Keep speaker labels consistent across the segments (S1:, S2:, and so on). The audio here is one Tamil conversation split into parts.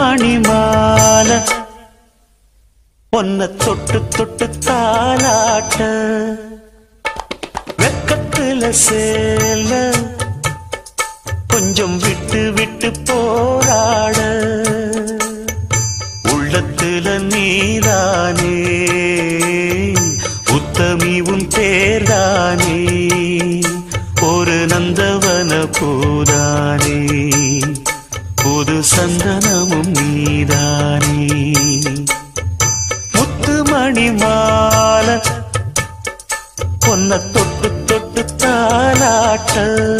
S1: மணி மாலை பொன்ன தொட்டு தொட்டு தாளாட்ட வெக்கத்துல சேல கொஞ்சம் விட்டு விட்டு போராட உள்ளத்துல நீதானே உத்தமி உன் பேர்தானே ஒரு நந்தவன பூதானே புது சந்தனமும் நீதானே முத்துமணி மாலை பொன்ன தொட்டு தொட்டு தாளாட்ட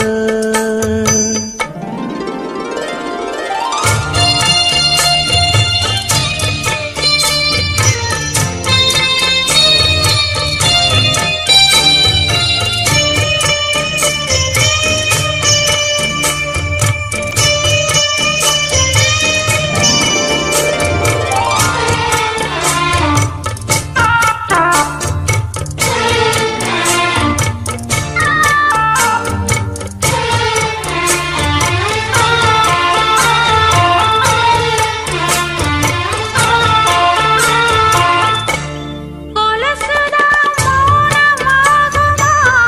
S2: கொலசுதான் மௌனமாகுமா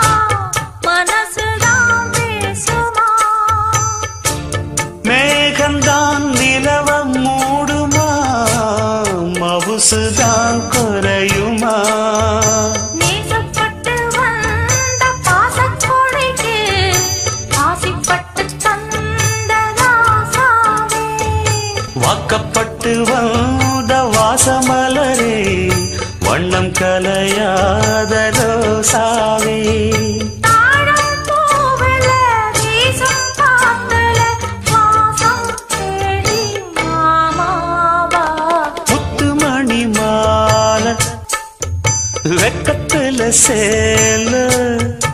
S2: மனசுதான் பேசுமா
S1: மேகந்தான் நிலவம் மூடுமா மவுசுதான் குறையுமா
S2: நேசப்பட்டு வந்த பாசக்கொடைக்கு ஆசைப்பட்டு தந்த ராசாவே
S1: வாக்கப்பட்டு வந்த வாசமலரே வண்ணம் கலையாத ரோசாவே
S2: தாழம் பூவில வீசும் காத்துல வாசம் தேடி மாமாவா
S1: முத்துமணி மாலை வெக்கத்துல சேல